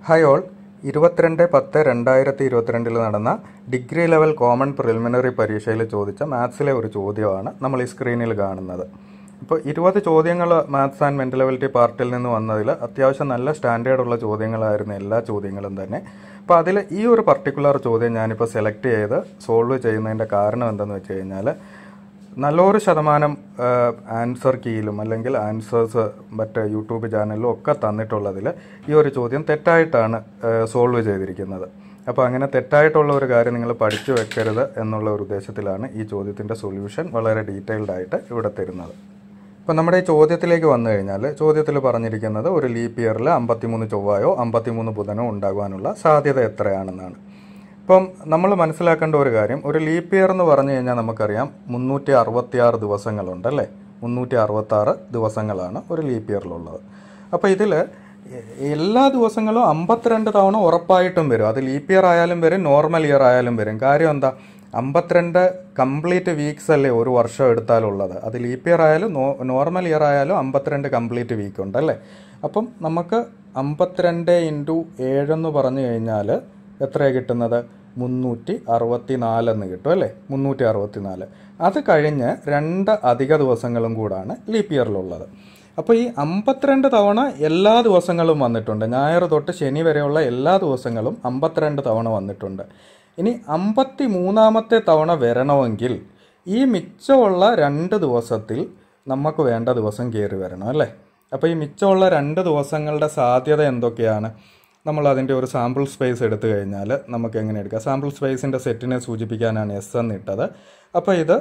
hi all ഇരുപത്തിരണ്ട് പത്ത് രണ്ടായിരത്തി ഇരുപത്തിരണ്ടിൽ നടന്ന ഡിഗ്രി ലെവൽ കോമൺ പ്രിലിമിനറി പരീക്ഷയിൽ ചോദിച്ച മാത്സിലെ ഒരു ചോദ്യമാണ് നമ്മൾ ഈ സ്ക്രീനിൽ കാണുന്നത് ഇപ്പോൾ ഇരുപത് ചോദ്യങ്ങൾ മാത്സ് ആൻഡ് മെൻ്റലബിലിറ്റി പാർട്ടിൽ നിന്ന് വന്നതിൽ അത്യാവശ്യം നല്ല സ്റ്റാൻഡേർഡുള്ള ചോദ്യങ്ങളായിരുന്നു എല്ലാ ചോദ്യങ്ങളും തന്നെ അപ്പോൾ അതിൽ ഈ ഒരു പർട്ടിക്കുലർ ചോദ്യം ഞാനിപ്പോൾ സെലക്ട് ചെയ്ത് സോൾവ് ചെയ്യുന്നതിൻ്റെ കാരണം എന്തെന്ന് വെച്ച് കഴിഞ്ഞാൽ നല്ലൊരു ശതമാനം ആൻസർ കീയിലും അല്ലെങ്കിൽ ആൻസേഴ്സ് മറ്റ് യൂട്യൂബ് ചാനലിലും ഒക്കെ തന്നിട്ടുള്ളതിൽ ഈ ഒരു ചോദ്യം തെറ്റായിട്ടാണ് സോൾവ് ചെയ്തിരിക്കുന്നത് അപ്പോൾ അങ്ങനെ തെറ്റായിട്ടുള്ള ഒരു കാര്യം നിങ്ങൾ പഠിച്ചു വെക്കരുത് എന്നുള്ള ഒരു ഉദ്ദേശത്തിലാണ് ഈ ചോദ്യത്തിൻ്റെ സൊല്യൂഷൻ വളരെ ഡീറ്റെയിൽഡ് ആയിട്ട് ഇവിടെ തരുന്നത് ഇപ്പം നമ്മുടെ ഈ ചോദ്യത്തിലേക്ക് വന്നു കഴിഞ്ഞാൽ ചോദ്യത്തിൽ പറഞ്ഞിരിക്കുന്നത് ഒരു ലീപ്പ് ഇയറിൽ അമ്പത്തിമൂന്ന് ചൊവ്വായോ അമ്പത്തിമൂന്ന് ബുധനോ ഉണ്ടാകുവാനുള്ള സാധ്യത എത്രയാണെന്നാണ് ഇപ്പം നമ്മൾ മനസ്സിലാക്കേണ്ട ഒരു കാര്യം ഒരു ലീപ്പ് ഇയർ എന്ന് പറഞ്ഞു കഴിഞ്ഞാൽ നമുക്കറിയാം മുന്നൂറ്റി അറുപത്തി ആറ് ദിവസങ്ങളുണ്ട് അല്ലേ മുന്നൂറ്റി അറുപത്തി ആറ് ദിവസങ്ങളാണ് ഒരു ലീപ്പ് ഇയറിലുള്ളത് അപ്പോൾ ഇതിൽ എല്ലാ ദിവസങ്ങളും അമ്പത്തിരണ്ട് തവണ ഉറപ്പായിട്ടും വരും അത് ലീപ്പ് ഇയർ ആയാലും വരും നോർമൽ ഇയർ ആയാലും വരും കാര്യം എന്താ അമ്പത്തിരണ്ട് കംപ്ലീറ്റ് വീക്സ് അല്ലേ ഒരു വർഷം എടുത്താലുള്ളത് അത് ലീപ്പ് ഇയർ ആയാലും നോർമൽ ഇയർ ആയാലും അമ്പത്തിരണ്ട് കംപ്ലീറ്റ് വീക്ക് ഉണ്ട് അല്ലേ അപ്പം നമുക്ക് അമ്പത്തിരണ്ട് ഇൻറ്റു ഏഴെന്ന് പറഞ്ഞു കഴിഞ്ഞാൽ എത്രയാണ് കിട്ടുന്നത് മുന്നൂറ്റി അറുപത്തി നാലെന്ന് കിട്ടും അല്ലേ മുന്നൂറ്റി അറുപത്തി നാല് അത് കഴിഞ്ഞ് രണ്ട് അധിക ദിവസങ്ങളും കൂടാണ് ലീപ്പ് ഇയറിലുള്ളത് അപ്പോൾ ഈ അമ്പത്തിരണ്ട് തവണ എല്ലാ ദിവസങ്ങളും വന്നിട്ടുണ്ട് ഞായർ തൊട്ട് ശനി വരെയുള്ള എല്ലാ ദിവസങ്ങളും അമ്പത്തിരണ്ട് തവണ വന്നിട്ടുണ്ട് ഇനി അമ്പത്തി മൂന്നാമത്തെ തവണ വരണമെങ്കിൽ ഈ മിച്ചമുള്ള രണ്ട് ദിവസത്തിൽ നമുക്ക് വേണ്ട ദിവസം കയറി വരണം അല്ലേ അപ്പോൾ ഈ മിച്ചമുള്ള രണ്ട് ദിവസങ്ങളുടെ സാധ്യത എന്തൊക്കെയാണ് നമ്മൾ അതിൻ്റെ ഒരു സാമ്പിൾ സ്പേസ് എടുത്തു കഴിഞ്ഞാൽ നമുക്ക് എങ്ങനെ എടുക്കാം സാമ്പിൾ സ്പേസിൻ്റെ സെറ്റിനെ സൂചിപ്പിക്കാനാണ് എസ് എന്ന് ഇട്ടത് അപ്പോൾ ഇത്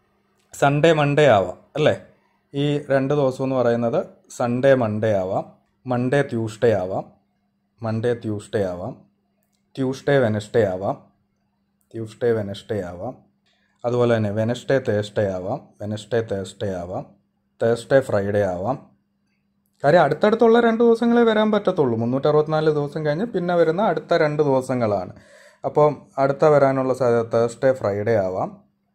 സൺഡേ മൺഡേ ആവാം അല്ലേ ഈ രണ്ട് ദിവസം എന്ന് പറയുന്നത് സൺഡേ മൺഡേ ആവാം മൺഡേ ട്യൂസ്ഡേ ആവാം മൺഡേ ട്യൂസ്ഡേ ആവാം ട്യൂസ്ഡേ വെനസ്ഡേ ആവാം ട്യൂസ്ഡേ വെനസ്ഡേ ആവാം അതുപോലെ തന്നെ വെനസ്ഡേ തേഴ്സ്ഡേ ആവാം വെനസ്ഡേ തേഴ്സ്ഡേ ആവാം തേഴ്സ്ഡേ ഫ്രൈഡേ ആവാം കാര്യം അടുത്തടുത്തുള്ള രണ്ട് ദിവസങ്ങളെ വരാൻ പറ്റത്തുള്ളൂ മുന്നൂറ്ററുപത്തിനാല് ദിവസം കഴിഞ്ഞ് പിന്നെ വരുന്ന അടുത്ത രണ്ട് ദിവസങ്ങളാണ് അപ്പോൾ അടുത്ത വരാനുള്ള സാധ്യത തേഴ്സ്ഡേ ഫ്രൈഡേ ആവാം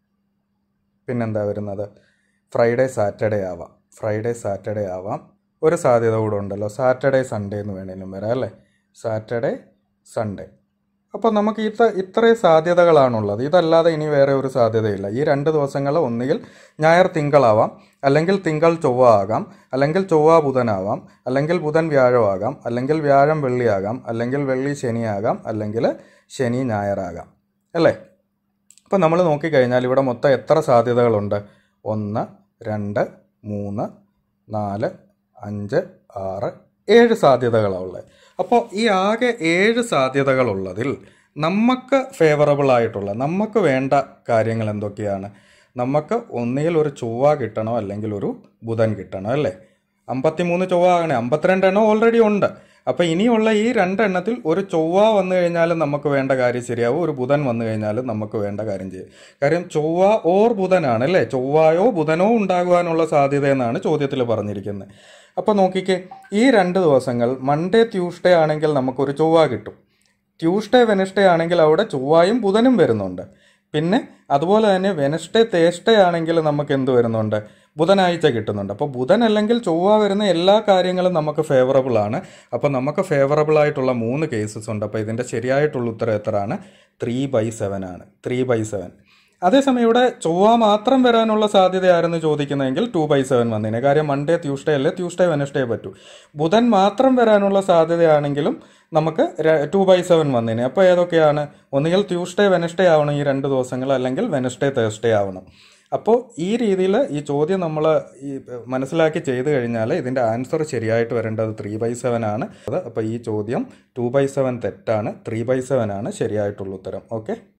പിന്നെന്താ വരുന്നത് ഫ്രൈഡേ സാറ്റർഡേ ആവാം ഫ്രൈഡേ സാറ്റർഡേ ആവാം ഒരു സാധ്യത കൂടെ ഉണ്ടല്ലോ സാറ്റർഡേ സൺഡേ എന്ന് വേണേലും വരാം അല്ലേ സാറ്റർഡേ സൺഡേ അപ്പോൾ നമുക്ക് ഇത്ര ഇത്രയും സാധ്യതകളാണുള്ളത് ഇതല്ലാതെ ഇനി വേറെ ഒരു സാധ്യതയില്ല ഈ രണ്ട് ദിവസങ്ങൾ ഒന്നുകിൽ ഞായർ തിങ്കളാവാം അല്ലെങ്കിൽ തിങ്കൾ ചൊവ്വ ആകാം അല്ലെങ്കിൽ ചൊവ്വ ബുധനാവാം അല്ലെങ്കിൽ ബുധൻ വ്യാഴമാകാം അല്ലെങ്കിൽ വ്യാഴം വെള്ളിയാകാം അല്ലെങ്കിൽ വെള്ളി ശനിയാകാം അല്ലെങ്കിൽ ശനി ഞായറാകാം അല്ലേ അപ്പോൾ നമ്മൾ നോക്കിക്കഴിഞ്ഞാൽ ഇവിടെ മൊത്തം എത്ര സാധ്യതകളുണ്ട് ഒന്ന് രണ്ട് മൂന്ന് നാല് അഞ്ച് ആറ് ഏഴ് സാധ്യതകളാണ് ഉള്ളത് അപ്പോൾ ഈ ആകെ ഏഴ് സാധ്യതകളുള്ളതിൽ നമുക്ക് ഫേവറബിൾ ആയിട്ടുള്ള നമുക്ക് വേണ്ട കാര്യങ്ങൾ എന്തൊക്കെയാണ് നമുക്ക് ഒന്നുകിൽ ഒരു ചൊവ്വ കിട്ടണോ അല്ലെങ്കിൽ ഒരു ബുധൻ കിട്ടണോ അല്ലേ അമ്പത്തിമൂന്ന് ചൊവ്വ ആകണേ അമ്പത്തിരണ്ടെണ്ണം ഓൾറെഡി ഉണ്ട് അപ്പോൾ ഇനിയുള്ള ഈ രണ്ടെണ്ണത്തിൽ ഒരു ചൊവ്വ വന്നു കഴിഞ്ഞാലും നമുക്ക് വേണ്ട കാര്യം ശരിയാവും ഒരു ബുധൻ വന്നു കഴിഞ്ഞാലും നമുക്ക് വേണ്ട കാര്യം ചെയ്യും കാര്യം ചൊവ്വ ഓർ ബുധനാണ് അല്ലേ ചൊവ്വയോ ബുധനോ ഉണ്ടാകുവാനുള്ള സാധ്യത എന്നാണ് ചോദ്യത്തിൽ പറഞ്ഞിരിക്കുന്നത് അപ്പോൾ നോക്കിക്കേ ഈ രണ്ട് ദിവസങ്ങൾ മൺഡേ ട്യൂസ്ഡേ ആണെങ്കിൽ നമുക്കൊരു ചൊവ്വ കിട്ടും ട്യൂസ്ഡേ വെനസ്ഡേ ആണെങ്കിൽ അവിടെ ചൊവ്വായും ബുധനും വരുന്നുണ്ട് പിന്നെ അതുപോലെ തന്നെ വെനസ്ഡേ തേസ്ഡേ ആണെങ്കിൽ നമുക്ക് എന്ത് വരുന്നുണ്ട് ബുധനാഴ്ച കിട്ടുന്നുണ്ട് അപ്പോൾ ബുധൻ അല്ലെങ്കിൽ ചൊവ്വ വരുന്ന എല്ലാ കാര്യങ്ങളും നമുക്ക് ഫേവറബിൾ ആണ് അപ്പോൾ നമുക്ക് ഫേവറബിൾ ആയിട്ടുള്ള മൂന്ന് കേസസ് ഉണ്ട് അപ്പോൾ ഇതിൻ്റെ ശരിയായിട്ടുള്ള ഉത്തരം എത്രയാണ് ത്രീ ബൈ സെവൻ ആണ് ത്രീ ബൈ സെവൻ അതേസമയം ഇവിടെ ചൊവ്വ മാത്രം വരാനുള്ള സാധ്യതയായിരുന്നു ചോദിക്കുന്നതെങ്കിൽ ടു ബൈ സെവൻ വന്നേനെ കാര്യം മൺഡേ ട്യൂസ്ഡേ അല്ലേ ട്യൂസ്ഡേ വെനസ്ഡേ പറ്റൂ ബുധൻ മാത്രം വരാനുള്ള സാധ്യതയാണെങ്കിലും നമുക്ക് ടു ബൈ സെവൻ വന്നേനെ അപ്പോൾ ഏതൊക്കെയാണ് ഒന്നുകിൽ ട്യൂസ്ഡേ വെനസ്ഡേ ആവണം ഈ രണ്ട് ദിവസങ്ങൾ അല്ലെങ്കിൽ വെനസ്ഡേ തേഴ്സ്ഡേ ആവണം അപ്പോൾ ഈ രീതിയിൽ ഈ ചോദ്യം നമ്മൾ ഈ മനസ്സിലാക്കി ചെയ്തു കഴിഞ്ഞാൽ ഇതിൻ്റെ ആൻസർ ശരിയായിട്ട് വരേണ്ടത് ത്രീ ബൈ സെവൻ ആണ് അപ്പോൾ ഈ ചോദ്യം ടു ബൈ സെവൻ തെറ്റാണ് ത്രീ ബൈ സെവൻ ആണ് ശരിയായിട്ടുള്ള ഉത്തരം ഓക്കെ